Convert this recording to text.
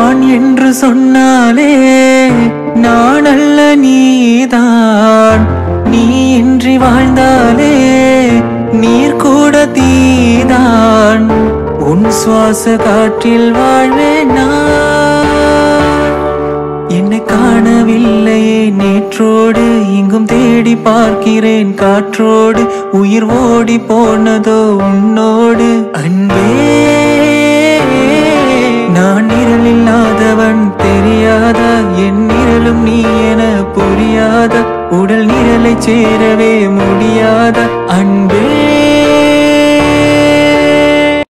நான் என்று சொன்னாலே நான் அல்ல நீதான் நீ இன்றி வாழ்ந்தாலே நீர் கூட தீதான் உன் சுவாச காற்றில் வாழ்வேன் நான் என்னை காணவில்லையே நேற்றோடு இங்கும் தேடி பார்க்கிறேன் காற்றோடு உயிர் ஓடி போனதோ உன்னோடு அன்பே நான் நிழல் இல்லாதவன் தெரியாதா என் நிழலும் நீ என புரியாத உடல் நிழலை சேரவே முடியாத அன்பே